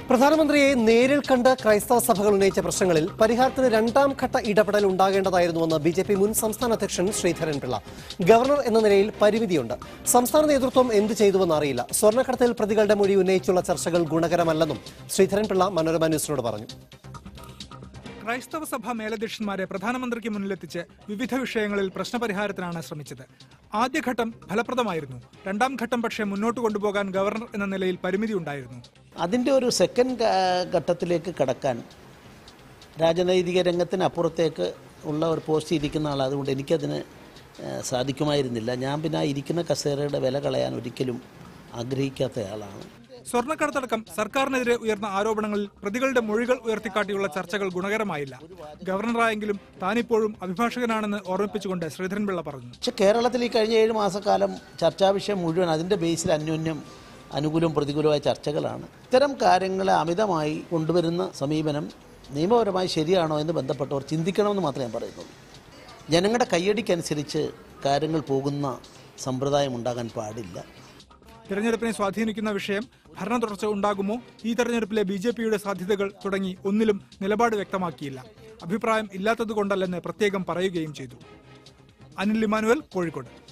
പ്രധാനമന്ത്രിയെ നേരിൽ കണ്ട് ക്രൈസ്തവ സഭകൾ ഉന്നയിച്ച പ്രശ്നങ്ങളിൽ പരിഹാരത്തിന് രണ്ടാം ഘട്ട ഇടപെടൽ ഉണ്ടാകേണ്ടതായിരുന്നുവെന്ന് ബി ജെ പി മുൻ സംസ്ഥാന അധ്യക്ഷൻ ശ്രീധരൻപിള്ള ഗവർണർ എന്ന നിലയിൽ പരിമിതിയുണ്ട് സംസ്ഥാന നേതൃത്വം എന്ത് ചെയ്തുവെന്ന് അറിയില്ല സ്വർണ്ണക്കടത്തിൽ പ്രതികളുടെ മൊഴി ഉന്നയിച്ചുള്ള ചർച്ചകൾ ഗുണകരമല്ലെന്നും ശ്രീധരൻപിള്ള മനോരമ ന്യൂസിനോട് പറഞ്ഞു ക്രൈസ്തവ സഭ മേലധ്യക്ഷന്മാരെ പ്രധാനമന്ത്രിക്ക് മുന്നിലെത്തിച്ച് വിവിധ വിഷയങ്ങളിൽ പ്രശ്നപരിഹാരത്തിനാണ് ശ്രമിച്ചത് ആദ്യഘട്ടം ഫലപ്രദമായിരുന്നു രണ്ടാം ഘട്ടം പക്ഷേ മുന്നോട്ട് കൊണ്ടുപോകാൻ ഗവർണർ എന്ന നിലയിൽ പരിമിതി ഉണ്ടായിരുന്നു അതിൻ്റെ ഒരു സെക്കൻഡ് ഘ- ഘട്ടത്തിലേക്ക് കടക്കാൻ രാജനൈതിക രംഗത്തിന് അപ്പുറത്തേക്ക് ഉള്ള ഒരു പോസ്റ്റ് ഇരിക്കുന്ന ആൾ അതുകൊണ്ട് എനിക്കതിന് ഏഹ്, സാധിക്കുമായിരുന്നില്ല ഞാൻ പിന്നെ ആ ഇരിക്കുന്ന കസേരയുടെ വില കളയാൻ ഒരിക്കലും ആഗ്രഹിക്കാത്ത ആളാണ് സ്വർണ്ണക്കടത്തടക്കം സർക്കാരിനെതിരെ ഉയർന്ന ആരോപണങ്ങളിൽ പ്രതികളുടെ മൊഴികൾ ഉയർത്തിക്കാട്ടിയുള്ള ചർച്ചകൾ ഗുണകരമായില്ല ഗവർണറായെങ്കിലും താനിപ്പോഴും അഭിഭാഷകനാണെന്ന് ഓർമ്മിപ്പിച്ചുകൊണ്ട് ശ്രീധരൻപിള്ള പറഞ്ഞു പക്ഷെ കേരളത്തിൽ ഈ കഴിഞ്ഞ ഏഴ് മാസക്കാലം ചർച്ചാ വിഷയം മുഴുവൻ അതിൻ്റെ ബേസിൽ അന്യോന്യം അനുകൂലവും പ്രതികൂലമായ ചർച്ചകളാണ് ഇത്തരം കാര്യങ്ങളെ അമിതമായി കൊണ്ടുവരുന്ന സമീപനം നിയമപരമായി ശരിയാണോ എന്ന് ബന്ധപ്പെട്ടവർ ചിന്തിക്കണമെന്ന് മാത്രമേ ഞാൻ പറയുന്നുള്ളൂ ജനങ്ങളുടെ കയ്യടിക്കനുസരിച്ച് കാര്യങ്ങൾ പോകുന്ന സമ്പ്രദായം ഉണ്ടാകാൻ പാടില്ല തിരഞ്ഞെടുപ്പിനെ സ്വാധീനിക്കുന്ന വിഷയം ഭരണ തുടർച്ച ഉണ്ടാകുമോ ഈ തെരഞ്ഞെടുപ്പിലെ ബി ജെ പിയുടെ സാധ്യതകൾ തുടങ്ങി ഒന്നിലും നിലപാട് വ്യക്തമാക്കിയില്ല അഭിപ്രായം ഇല്ലാത്തതുകൊണ്ടല്ലെന്ന് പ്രത്യേകം പറയുകയും ചെയ്തു അനിൽ ഇമാനുവൽ കോഴിക്കോട്